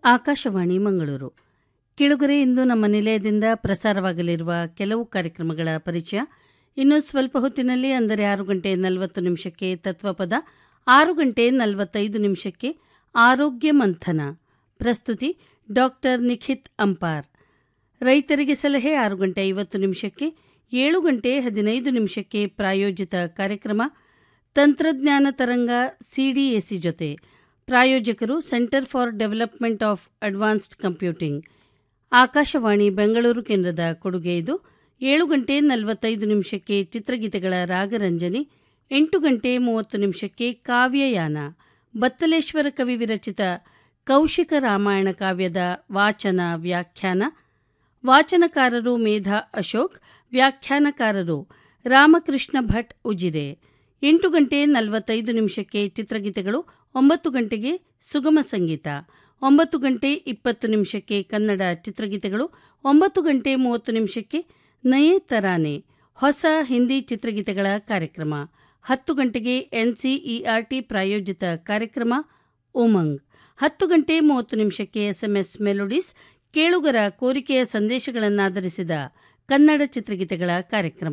ಆಕಾಶವಾಣಿ ಮಂಗಳೂರು ಕಿಳುಗರೆ ಇಂದು ನಮ್ಮ ನಿಲಯದಿಂದ ಪ್ರಸಾರವಾಗಲಿರುವ ಕೆಲವು ಕಾರ್ಯಕ್ರಮಗಳ ಪರಿಚಯ ಇನ್ನು ಸ್ವಲ್ಪ ಹೊತ್ತಿನಲ್ಲಿ ಅಂದರೆ ಆರು ಗಂಟೆ ನಲವತ್ತು ನಿಮಿಷಕ್ಕೆ ತತ್ವಪದ ಆರು ಗಂಟೆ ನಲವತ್ತೈದು ನಿಮಿಷಕ್ಕೆ ಆರೋಗ್ಯ ಮಂಥನ ಪ್ರಸ್ತುತಿ ಡಾಕ್ಟರ್ ನಿಖಿತ್ ಅಂಪಾರ್ ರೈತರಿಗೆ ಸಲಹೆ ಆರು ಗಂಟೆ ಐವತ್ತು ನಿಮಿಷಕ್ಕೆ ಏಳು ಗಂಟೆ ಹದಿನೈದು ನಿಮಿಷಕ್ಕೆ ಪ್ರಾಯೋಜಿತ ಕಾರ್ಯಕ್ರಮ ತಂತ್ರಜ್ಞಾನ ತರಂಗ ಸಿಡಿಎಸಿ ಜೊತೆ ಪ್ರಾಯೋಜಕರು centre for development of advanced computing Akashvani Bengaluru ಕೇಂದ್ರದ ಕೊಡುಗೆ ಇದು ಏಳು ಗಂಟೆ ನಲವತ್ತೈದು ನಿಮಿಷಕ್ಕೆ ಚಿತ್ರಗೀತೆಗಳ ರಾಗರಂಜನಿ ಎಂಟು ಗಂಟೆ ಮೂವತ್ತು ನಿಮಿಷಕ್ಕೆ ಕಾವ್ಯಯಾನ ಬತ್ತಲೇಶ್ವರ ಕವಿ ವಿರಚಿತ ಕೌಶಿಕ ರಾಮಾಯಣ ಕಾವ್ಯದ ವಾಚನ ವ್ಯಾಖ್ಯಾನ ವಾಚನಕಾರರು ಮೇಧಾ ಅಶೋಕ್ ವ್ಯಾಖ್ಯಾನಕಾರರು ರಾಮಕೃಷ್ಣ ಭಟ್ ಉಜಿರೆ ಎಂಟು ಗಂಟೆ ನಲವತ್ತೈದು ನಿಮಿಷಕ್ಕೆ ಚಿತ್ರಗೀತೆಗಳು ಒಂಬತ್ತು ಗಂಟೆಗೆ ಸುಗಮ ಸಂಗೀತ ಒಂಬತ್ತು ಗಂಟೆ ಇಪ್ಪತ್ತು ನಿಮಿಷಕ್ಕೆ ಕನ್ನಡ ಚಿತ್ರಗೀತೆಗಳು ಒಂಬತ್ತು ಗಂಟೆ ಮೂವತ್ತು ನಿಮಿಷಕ್ಕೆ ನಯೇ ತರಾನೆ ಹೊಸ ಹಿಂದಿ ಚಿತ್ರಗೀತೆಗಳ ಕಾರ್ಯಕ್ರಮ ಹತ್ತು ಗಂಟೆಗೆ ಎನ್ಸಿಇಆರ್ಟಿ ಪ್ರಾಯೋಜಿತ ಕಾರ್ಯಕ್ರಮ ಉಮಂಗ್ ಹತ್ತು ಗಂಟೆ ಮೂವತ್ತು ನಿಮಿಷಕ್ಕೆ ಎಸ್ಎಂಎಸ್ ಮೆಲೋಡಿಸ್ ಕೇಳುಗರ ಕೋರಿಕೆಯ ಸಂದೇಶಗಳನ್ನಾಧರಿಸಿದ ಕನ್ನಡ ಚಿತ್ರಗೀತೆಗಳ ಕಾರ್ಯಕ್ರಮ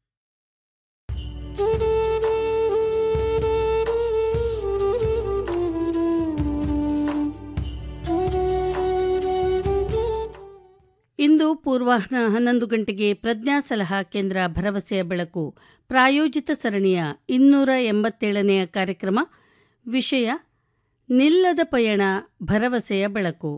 ಇಂದು ಪೂರ್ವಾಹ್ನ ಹನ್ನೊಂದು ಗಂಟೆಗೆ ಪ್ರಜ್ಞಾ ಸಲಹಾ ಕೇಂದ್ರ ಭರವಸೆಯ ಬೆಳಕು ಪ್ರಾಯೋಜಿತ ಸರಣಿಯ ಇನ್ನೂರ ಎಂಬತ್ತೇಳನೆಯ ಕಾರ್ಯಕ್ರಮ ವಿಷಯ ನಿಲ್ಲದ ಪಯಣ ಭರವಸೆಯ ಬೆಳಕು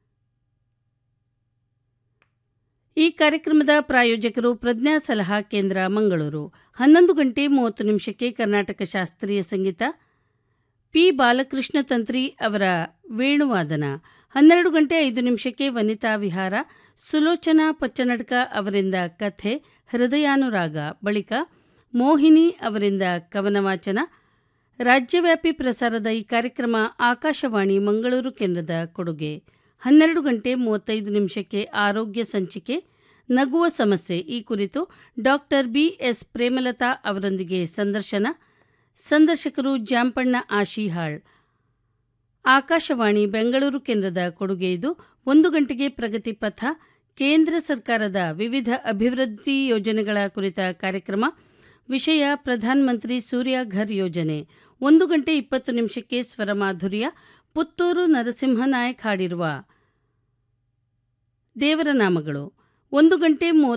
ಈ ಕಾರ್ಯಕ್ರಮದ ಪ್ರಾಯೋಜಕರು ಪ್ರಜ್ಞಾ ಸಲಹಾ ಕೇಂದ್ರ ಮಂಗಳೂರು ಹನ್ನೊಂದು ಗಂಟೆ ಮೂವತ್ತು ನಿಮಿಷಕ್ಕೆ ಕರ್ನಾಟಕ ಶಾಸ್ತ್ರೀಯ ಸಂಗೀತ ಪಿ ಬಾಲಕೃಷ್ಣ ತಂತ್ರಿ ಅವರ ವೇಣುವಾದನ ಹನ್ನೆರಡು ಗಂಟೆ ಐದು ನಿಮಿಷಕ್ಕೆ ವನಿತಾ ವಿಹಾರ ಸುಲೋಚನಾ ಪಚ್ಚನಡ್ಕ ಅವರಿಂದ ಕಥೆ ಹೃದಯಾನುರಾಗ ಬಳಿಕ ಮೋಹಿನಿ ಅವರಿಂದ ಕವನ ವಾಚನ ರಾಜ್ಯವ್ಯಾಪಿ ಪ್ರಸಾರದ ಈ ಕಾರ್ಯಕ್ರಮ ಆಕಾಶವಾಣಿ ಮಂಗಳೂರು ಕೇಂದ್ರದ ಕೊಡುಗೆ ಹನ್ನೆರಡು ಗಂಟೆ ಮೂವತ್ತೈದು ನಿಮಿಷಕ್ಕೆ ಆರೋಗ್ಯ ಸಂಚಿಕೆ ನಗುವ ಸಮಸ್ಯೆ ಈ ಕುರಿತು ಡಾಕ್ಟರ್ ಬಿ ಎಸ್ ಪ್ರೇಮಲತಾ ಅವರೊಂದಿಗೆ ಸಂದರ್ಶನ ಸಂದರ್ಶಕರು ಜಾಂಪಣ್ಣ ಆಶಿಹಾಳ್ ಆಕಾಶವಾಣಿ ಬೆಂಗಳೂರು ಕೇಂದ್ರದ ಕೊಡುಗೆ ಇದು ಒಂದು ಗಂಟೆಗೆ ಪ್ರಗತಿ ಪಥ ಕೇಂದ್ರ ಸರ್ಕಾರದ ವಿವಿಧ ಅಭಿವೃದ್ಧಿ ಯೋಜನೆಗಳ ಕುರಿತ ಕಾರ್ಯಕ್ರಮ ವಿಷಯ ಪ್ರಧಾನಮಂತ್ರಿ ಸೂರ್ಯ ಘರ್ ಯೋಜನೆ ಒಂದು ಗಂಟೆ ಇಪ್ಪತ್ತು ನಿಮಿಷಕ್ಕೆ ಸ್ವರಮಾಧುರ್ಯ ಪುತ್ತೂರು ನರಸಿಂಹನಾಯಕ್ ಹಾಡಿರುವ ದೇವರ ನಾಮಗಳು ಒಂದು ಗಂಟೆ